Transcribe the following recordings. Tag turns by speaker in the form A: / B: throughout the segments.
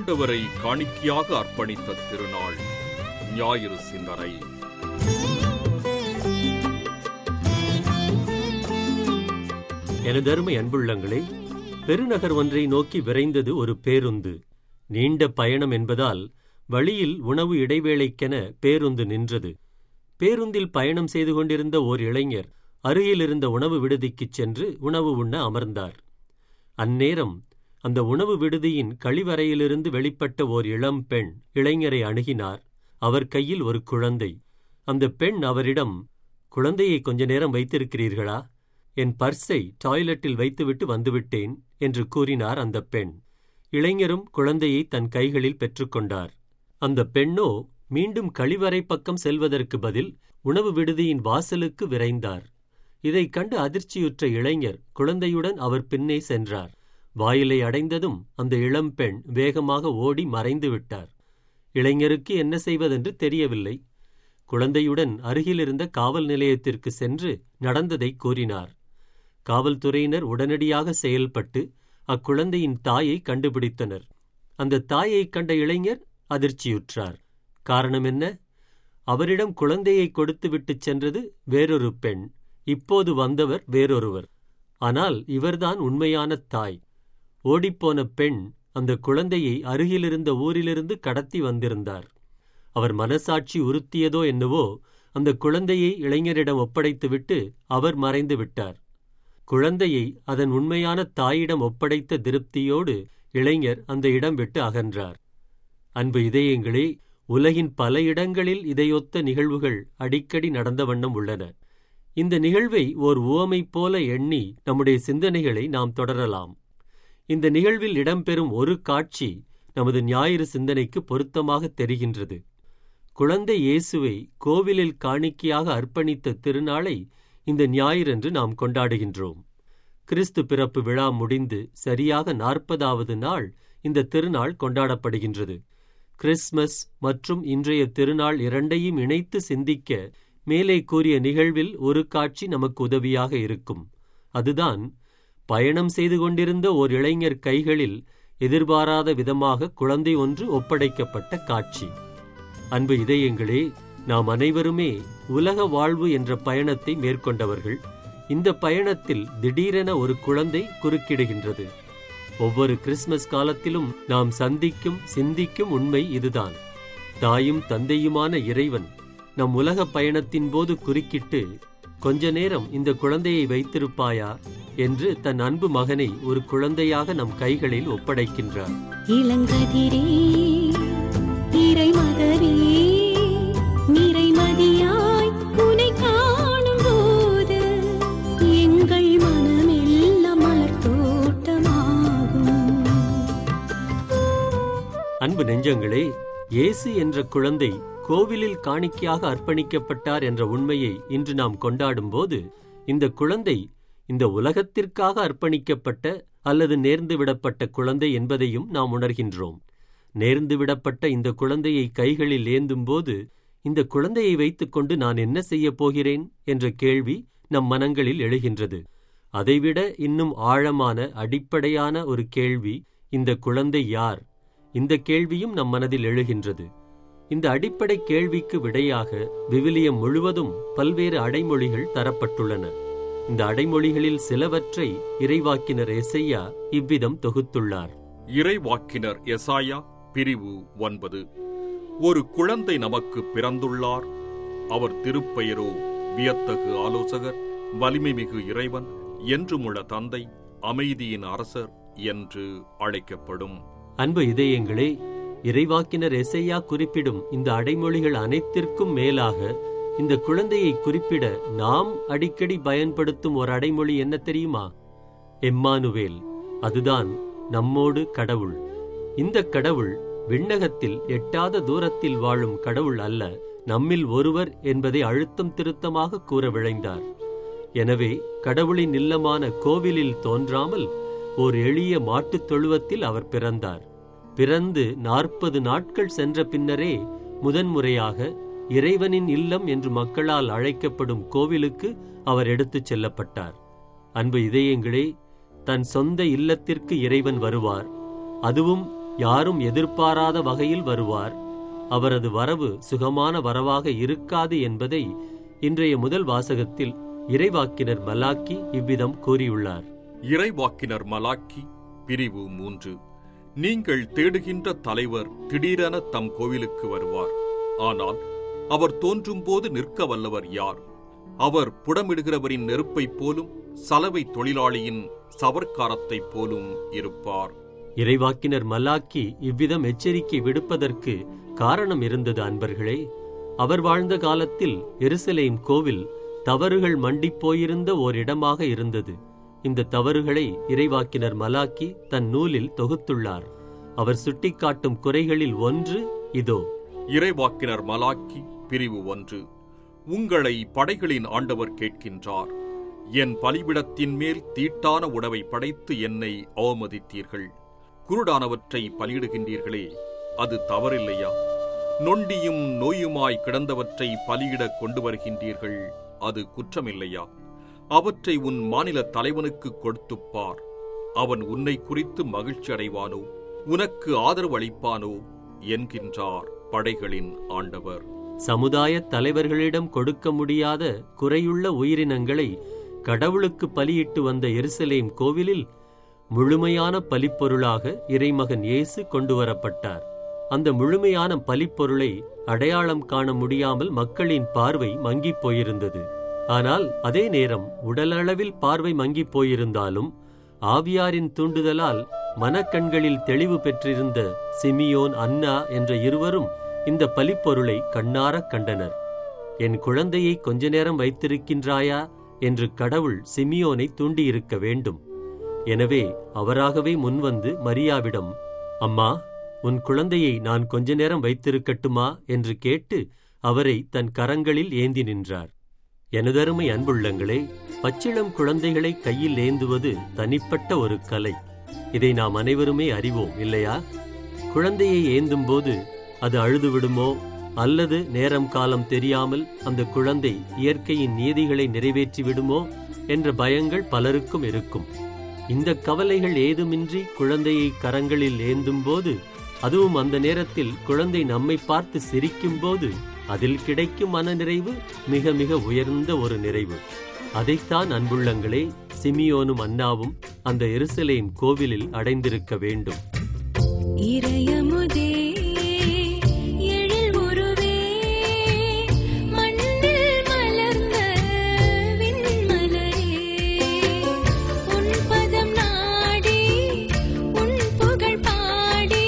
A: ஆண்டவரை காணிக்கையாக அர்ப்பணித்த திருநாள் ஞாயிறு சிந்தனை
B: எனதருமை அன்புள்ளங்களே பெருநகர் ஒன்றை நோக்கி விரைந்தது ஒரு பேருந்து நீண்ட பயணம் என்பதால் வழியில் உணவு இடைவேளைக்கென பேருந்து நின்றது பேருந்தில் பயணம் செய்து கொண்டிருந்த ஓர் இளைஞர் அருகிலிருந்த உணவு விடுதிக்குச் சென்று உணவு உண்ண அமர்ந்தார் அந்நேரம் அந்த உணவு விடுதியின் கழிவறையிலிருந்து வெளிப்பட்ட ஓர் இளம் பெண் இளைஞரை அணுகினார் அவர் கையில் ஒரு குழந்தை அந்த பெண் அவரிடம் குழந்தையை கொஞ்ச நேரம் வைத்திருக்கிறீர்களா என் பர்ஸை டாய்லெட்டில் வைத்துவிட்டு வந்துவிட்டேன் என்று கூறினார் அந்த பெண் இளைஞரும் குழந்தையை தன் கைகளில் பெற்றுக்கொண்டார் அந்த பெண்ணோ மீண்டும் கழிவறை பக்கம் செல்வதற்கு பதில் உணவு விடுதியின் வாசலுக்கு விரைந்தார் இதைக் கண்டு அதிர்ச்சியுற்ற இளைஞர் குழந்தையுடன் அவர் பின்னே சென்றார் வாயிலை அடைந்ததும் அந்த இளம்பெண் வேகமாக ஓடி மறைந்து விட்டார் இளைஞருக்கு என்ன செய்வதென்று தெரியவில்லை குழந்தையுடன் அருகிலிருந்த காவல் நிலையத்திற்கு சென்று நடந்ததை கூறினார் காவல்துறையினர் உடனடியாக செயல்பட்டு அக்குழந்தையின் தாயை கண்டுபிடித்தனர் அந்த தாயைக் கண்ட இளைஞர் அதிர்ச்சியுற்றார் காரணம் என்ன அவரிடம் குழந்தையை கொடுத்துவிட்டுச் சென்றது வேறொரு பெண் இப்போது வந்தவர் வேறொருவர் ஆனால் இவர்தான் உண்மையான தாய் ஓடிப்போன பெண் அந்த குழந்தையை அருகிலிருந்த ஊரிலிருந்து கடத்தி வந்திருந்தார் அவர் மனசாட்சி உறுத்தியதோ என்னவோ அந்த குழந்தையை இளைஞரிடம் ஒப்படைத்துவிட்டு அவர் மறைந்து விட்டார் குழந்தையை அதன் உண்மையான தாயிடம் ஒப்படைத்த திருப்தியோடு இளைஞர் அந்த இடம் விட்டு அகன்றார் அன்பு இதயங்களே உலகின் பல இடங்களில் இதையொத்த நிகழ்வுகள் அடிக்கடி நடந்த வண்ணம் உள்ளன இந்த நிகழ்வை ஓர் உவமை போல எண்ணி நம்முடைய சிந்தனைகளை நாம் தொடரலாம் இந்த நிகழ்வில் இடம்பெறும் ஒரு காட்சி நமது ஞாயிறு சிந்தனைக்கு பொருத்தமாக தெரிகின்றது குழந்தை இயேசுவை கோவிலில் காணிக்கையாக அர்ப்பணித்த திருநாளை இந்த ஞாயிறன்று நாம் கொண்டாடுகின்றோம் கிறிஸ்து பிறப்பு விழா முடிந்து சரியாக நாற்பதாவது நாள் இந்த திருநாள் கொண்டாடப்படுகின்றது கிறிஸ்மஸ் மற்றும் இன்றைய திருநாள் இரண்டையும் இணைத்து சிந்திக்க மேலே கூறிய நிகழ்வில் ஒரு காட்சி நமக்கு உதவியாக இருக்கும் அதுதான் பயணம் செய்து கொண்டிருந்த ஓர் இளைஞர் கைகளில் எதிர்பாராத விதமாக குழந்தை ஒன்று ஒப்படைக்கப்பட்ட காட்சி அன்பு இதயங்களே நாம் அனைவருமே உலக வாழ்வு என்ற பயணத்தை மேற்கொண்டவர்கள் இந்த பயணத்தில் திடீரென ஒரு குழந்தை குறுக்கிடுகின்றது ஒவ்வொரு கிறிஸ்மஸ் காலத்திலும் நாம் சந்திக்கும் சிந்திக்கும் உண்மை இதுதான் தாயும் தந்தையுமான இறைவன் நம் உலக பயணத்தின் போது குறுக்கிட்டு கொஞ்ச நேரம் இந்த குழந்தையை வைத்திருப்பாயா என்று தன் அன்பு மகனை ஒரு குழந்தையாக நம் கைகளில் ஒப்படைக்கின்றார்
C: இளங்கதிரே இறைமகனே நிறைமதியாய் உனை காணும் போது எங்கள் மனமெல்லாம் மலர் தோட்டமாகும்
B: அன்பு நெஞ்சங்களே இயேசு என்ற குழந்தை கோவிலில் காணிக்கையாக அர்ப்பணிக்கப்பட்டார் என்ற உண்மையை இன்று நாம் கொண்டாடும்போது இந்த குழந்தை இந்த உலகத்திற்காக அர்ப்பணிக்கப்பட்ட அல்லது நேர்ந்து விடப்பட்ட குழந்தை என்பதையும் நாம் உணர்கின்றோம் நேர்ந்து விடப்பட்ட இந்த குழந்தையை கைகளில் ஏந்தும்போது இந்த குழந்தையை வைத்துக்கொண்டு நான் என்ன செய்யப் போகிறேன் என்ற கேள்வி நம் மனங்களில் எழுகின்றது அதைவிட இன்னும் ஆழமான அடிப்படையான ஒரு கேள்வி இந்த குழந்தை யார் இந்த கேள்வியும் நம் மனதில் எழுகின்றது இந்த அடிப்படை கேள்விக்கு விடையாக விவிலியம் முழுவதும் பல்வேறு அடைமொழிகள் தரப்பட்டுள்ளன இந்த அடைமொழிகளில் சிலவற்றை இறைவாக்கினர் எசையா இவ்விதம் தொகுத்துள்ளார்
A: இறைவாக்கினர் எசாயா பிரிவு ஒன்பது ஒரு குழந்தை நமக்கு பிறந்துள்ளார் அவர் திருப்பெயரோ வியத்தகு ஆலோசகர் வலிமைமிகு இறைவன் என்றுமுள்ள தந்தை அமைதியின் அரசர் என்று அழைக்கப்படும்
B: அன்பு இதயங்களே இறைவாக்கினர் எசையா குறிப்பிடும் இந்த அடைமொழிகள் அனைத்திற்கும் மேலாக இந்த குழந்தையை குறிப்பிட நாம் அடிக்கடி பயன்படுத்தும் ஒரு அடைமொழி என்ன தெரியுமா எம்மானுவேல் அதுதான் நம்மோடு கடவுள் இந்த கடவுள் விண்ணகத்தில் எட்டாத தூரத்தில் வாழும் கடவுள் அல்ல நம்மில் ஒருவர் என்பதை அழுத்தம் திருத்தமாக கூற விழைந்தார் எனவே கடவுளின் இல்லமான கோவிலில் தோன்றாமல் ஓர் எளிய மாட்டுத் தொழுவத்தில் அவர் பிறந்தார் பிறந்து நாற்பது நாட்கள் சென்ற பின்னரே முதன்முறையாக இறைவனின் இல்லம் என்று மக்களால் அழைக்கப்படும் கோவிலுக்கு அவர் எடுத்துச் செல்லப்பட்டார் அன்பு இதயங்களே தன் சொந்த இல்லத்திற்கு இறைவன் வருவார் அதுவும் யாரும் எதிர்பாராத வகையில் வருவார் அவரது வரவு சுகமான வரவாக இருக்காது என்பதை இன்றைய முதல் வாசகத்தில் இறைவாக்கினர் மலாக்கி இவ்விதம் கூறியுள்ளார்
A: இறைவாக்கினர் மலாக்கி பிரிவு மூன்று நீங்கள் தேடுகின்ற தலைவர் திடீரென தம் கோவிலுக்கு வருவார் ஆனால் அவர் தோன்றும்போது நிற்க வல்லவர் யார் அவர் புடமிடுகிறவரின் நெருப்பைப் போலும் சலவை தொழிலாளியின் சவர்க்காரத்தைப் போலும் இருப்பார்
B: இறைவாக்கினர் மலாக்கி இவ்விதம் எச்சரிக்கை விடுப்பதற்கு காரணம் இருந்தது அன்பர்களே அவர் வாழ்ந்த காலத்தில் எருசலேம் கோவில் தவறுகள் மண்டிப் போயிருந்த ஓர் இடமாக இருந்தது இந்த தவறுகளை இறைவாக்கினர் மலாக்கி தன் நூலில் தொகுத்துள்ளார் அவர் சுட்டிக்காட்டும் குறைகளில் ஒன்று இதோ
A: இறைவாக்கினர் மலாக்கி பிரிவு ஒன்று உங்களை படைகளின் ஆண்டவர் கேட்கின்றார் என் பலிபிடத்தின் மேல் தீட்டான உணவை படைத்து என்னை அவமதித்தீர்கள் குருடானவற்றை பலியிடுகின்றீர்களே அது தவறில்லையா நொண்டியும் நோயுமாய் கிடந்தவற்றை பலியிடக் கொண்டு வருகின்றீர்கள் அது குற்றமில்லையா அவற்றை உன் மாநில தலைவனுக்கு கொடுத்துப் பார் அவன் உன்னை குறித்து மகிழ்ச்சி அடைவானோ உனக்கு ஆதரவு அளிப்பானோ என்கின்றார் படைகளின் ஆண்டவர்
B: சமுதாய தலைவர்களிடம் கொடுக்க முடியாத குறையுள்ள உயிரினங்களை கடவுளுக்கு பலியிட்டு வந்த எருசலேம் கோவிலில் முழுமையான பலிப்பொருளாக இறைமகன் இயேசு கொண்டு வரப்பட்டார் அந்த முழுமையான பலிப்பொருளை அடையாளம் காண முடியாமல் மக்களின் பார்வை மங்கிப் போயிருந்தது ஆனால் அதே நேரம் உடலளவில் பார்வை மங்கிப் போயிருந்தாலும் ஆவியாரின் தூண்டுதலால் மனக்கண்களில் தெளிவு பெற்றிருந்த சிமியோன் அன்னா என்ற இருவரும் இந்த பலிப்பொருளை கண்ணாரக் கண்டனர் என் குழந்தையை கொஞ்ச நேரம் வைத்திருக்கின்றாயா என்று கடவுள் சிமியோனை தூண்டியிருக்க வேண்டும் எனவே அவராகவே முன்வந்து மரியாவிடம் அம்மா உன் குழந்தையை நான் கொஞ்ச நேரம் வைத்திருக்கட்டுமா என்று கேட்டு அவரை தன் கரங்களில் ஏந்தி நின்றார் எனதருமை அன்புள்ளங்களே பச்சிளம் குழந்தைகளை கையில் ஏந்துவது தனிப்பட்ட ஒரு கலை இதை நாம் அனைவருமே அறிவோம் இல்லையா குழந்தையை ஏந்தும்போது அது அழுது விடுமோ அல்லது நேரம் காலம் தெரியாமல் அந்த குழந்தை இயற்கையின் நியதிகளை நிறைவேற்றி விடுமோ என்ற பயங்கள் பலருக்கும் இருக்கும் இந்த கவலைகள் ஏதுமின்றி குழந்தையை கரங்களில் ஏந்தும்போது அதுவும் அந்த நேரத்தில் குழந்தை நம்மை பார்த்து சிரிக்கும்போது அதில் கிடைக்கும் மனநிறைவு மிக மிக உயர்ந்த ஒரு நிறைவு அதைத்தான் அன்புள்ளங்களே சிமியோனும் அன்னாவும் அந்த எருசலேம் கோவிலில் அடைந்திருக்க வேண்டும்
C: இறையமுதே எழில் உருவே மண்ணில் மலர்ந்த விண்மலரே உன் பதம் நாடி உன் புகழ் பாடி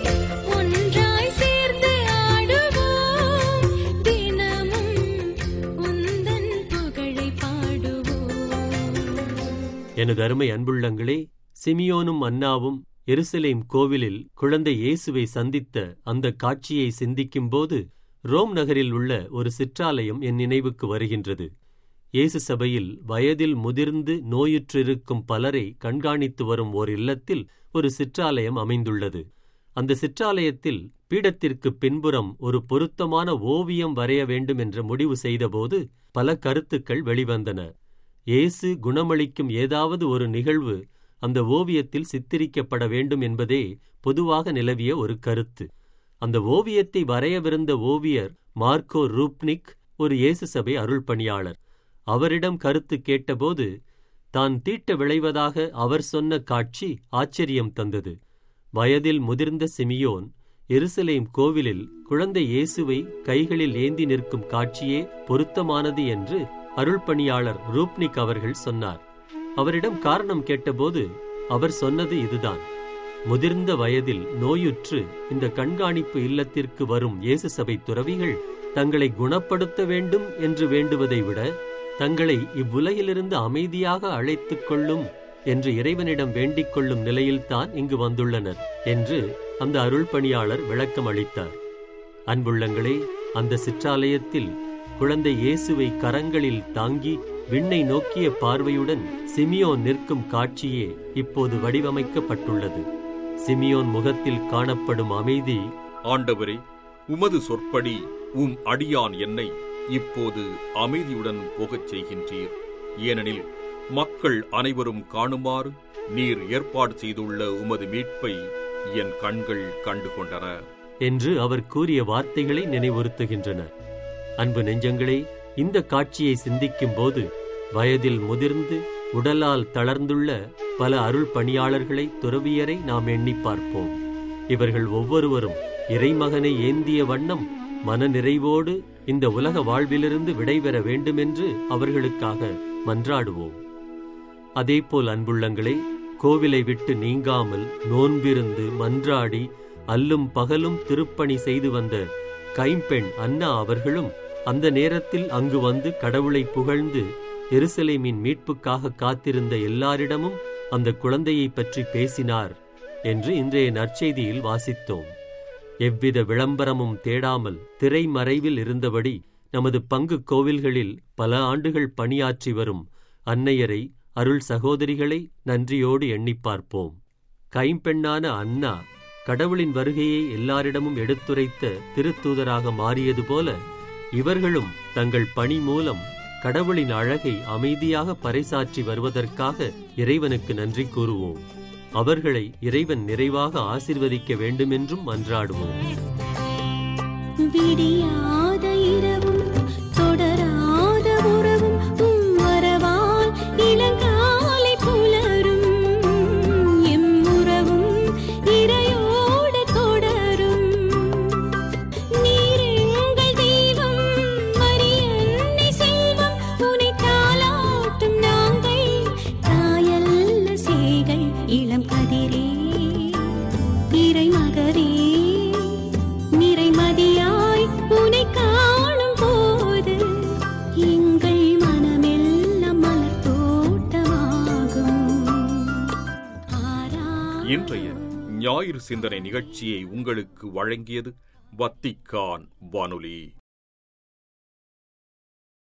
C: ஒன்றாய் சேர்ந்து ஆடுவோம் தினமும் உந்தன் புகழை பாடுவோம்
B: எனது அருமை அன்புள்ளங்களே சிமியோனும் அன்னாவும் எருசலேம் கோவிலில் குழந்தை இயேசுவை சந்தித்த அந்த காட்சியை சிந்திக்கும்போது ரோம் நகரில் உள்ள ஒரு சிற்றாலயம் என் நினைவுக்கு வருகின்றது இயேசு சபையில் வயதில் முதிர்ந்து நோயுற்றிருக்கும் பலரை கண்காணித்து வரும் ஓர் இல்லத்தில் ஒரு சிற்றாலயம் அமைந்துள்ளது அந்த சிற்றாலயத்தில் பீடத்திற்கு பின்புறம் ஒரு பொருத்தமான ஓவியம் வரைய வேண்டும் என்ற முடிவு செய்தபோது பல கருத்துக்கள் வெளிவந்தன இயேசு குணமளிக்கும் ஏதாவது ஒரு நிகழ்வு அந்த ஓவியத்தில் சித்தரிக்கப்பட வேண்டும் என்பதே பொதுவாக நிலவிய ஒரு கருத்து அந்த ஓவியத்தை வரையவிருந்த ஓவியர் மார்க்கோ ரூப்னிக் ஒரு இயேசு சபை அருள் பணியாளர் அவரிடம் கருத்து கேட்டபோது தான் தீட்ட விளைவதாக அவர் சொன்ன காட்சி ஆச்சரியம் தந்தது வயதில் முதிர்ந்த சிமியோன் எருசலேம் கோவிலில் குழந்தை இயேசுவை கைகளில் ஏந்தி நிற்கும் காட்சியே பொருத்தமானது என்று அருள்பணியாளர் ரூப்னிக் அவர்கள் சொன்னார் அவரிடம் காரணம் கேட்டபோது அவர் சொன்னது இதுதான் முதிர்ந்த வயதில் நோயுற்று இந்த கண்காணிப்பு இல்லத்திற்கு வரும் இயேசு சபை துறவிகள் தங்களை குணப்படுத்த வேண்டும் என்று வேண்டுவதை விட தங்களை இவ்வுலகிலிருந்து அமைதியாக அழைத்துக் கொள்ளும் என்று இறைவனிடம் வேண்டிக் கொள்ளும் நிலையில்தான் இங்கு வந்துள்ளனர் என்று அந்த அருள் பணியாளர் விளக்கம் அளித்தார் அன்புள்ளங்களே அந்த சிற்றாலயத்தில் குழந்தை இயேசுவை கரங்களில் தாங்கி விண்ணை நோக்கிய பார்வையுடன் சிமியோன் நிற்கும் காட்சியே இப்போது வடிவமைக்கப்பட்டுள்ளது சிமியோன் முகத்தில் காணப்படும் அமைதி
A: ஆண்டவரே உமது சொற்படி உம் அடியான் என்னை இப்போது அமைதியுடன் போகச் செய்கின்றீர் ஏனெனில் மக்கள் அனைவரும் காணுமாறு நீர் ஏற்பாடு செய்துள்ள உமது மீட்பை என் கண்கள் கண்டு கொண்டன
B: என்று அவர் கூறிய வார்த்தைகளை நினைவுறுத்துகின்றன அன்பு நெஞ்சங்களே இந்த காட்சியை சிந்திக்கும்போது வயதில் முதிர்ந்து உடலால் தளர்ந்துள்ள பல அருள் பணியாளர்களை துறவியரை நாம் எண்ணி பார்ப்போம் இவர்கள் ஒவ்வொருவரும் இறைமகனை ஏந்திய வண்ணம் மனநிறைவோடு இந்த உலக வாழ்விலிருந்து விடைபெற வேண்டுமென்று அவர்களுக்காக மன்றாடுவோம் அதேபோல் அன்புள்ளங்களே கோவிலை விட்டு நீங்காமல் நோன்பிருந்து மன்றாடி அல்லும் பகலும் திருப்பணி செய்து வந்த கைம்பெண் அன்னா அவர்களும் அந்த நேரத்தில் அங்கு வந்து கடவுளை புகழ்ந்து எருசலேமின் மீட்புக்காக காத்திருந்த எல்லாரிடமும் அந்த குழந்தையைப் பற்றி பேசினார் என்று இன்றைய நற்செய்தியில் வாசித்தோம் எவ்வித விளம்பரமும் தேடாமல் திரைமறைவில் இருந்தபடி நமது பங்கு கோவில்களில் பல ஆண்டுகள் பணியாற்றி வரும் அன்னையரை அருள் சகோதரிகளை நன்றியோடு எண்ணிப் பார்ப்போம் கைம்பெண்ணான அன்னா கடவுளின் வருகையை எல்லாரிடமும் எடுத்துரைத்த திருத்தூதராக மாறியது போல இவர்களும் தங்கள் பணி மூலம் கடவுளின் அழகை அமைதியாக பறைசாற்றி வருவதற்காக இறைவனுக்கு நன்றி கூறுவோம் அவர்களை இறைவன் நிறைவாக ஆசிர்வதிக்க வேண்டுமென்றும் மன்றாடுவோம்
C: விடியாத இரவும் தொடராத உறவும் உம் வரவால் இளங்காலை புலரும் எம் உறவும் இறையோடு தொடரும் நீர் எங்கள் தெய்வம் மரியன்னை செல்வம் உனை தாலாட்டும் நாங்கள் தாயல்ல சேகள் இளம் கதிரே இறைமகரே நிறைமதியாய் உனை காணும் போது எங்கள் மனமெல்லாம் மலர் தோட்டமாகும் ஆரா
A: இன்றைய ஞாயிறு சிந்தனை நிகழ்ச்சியை உங்களுக்கு வழங்கியது வத்திக்கான் வானொலி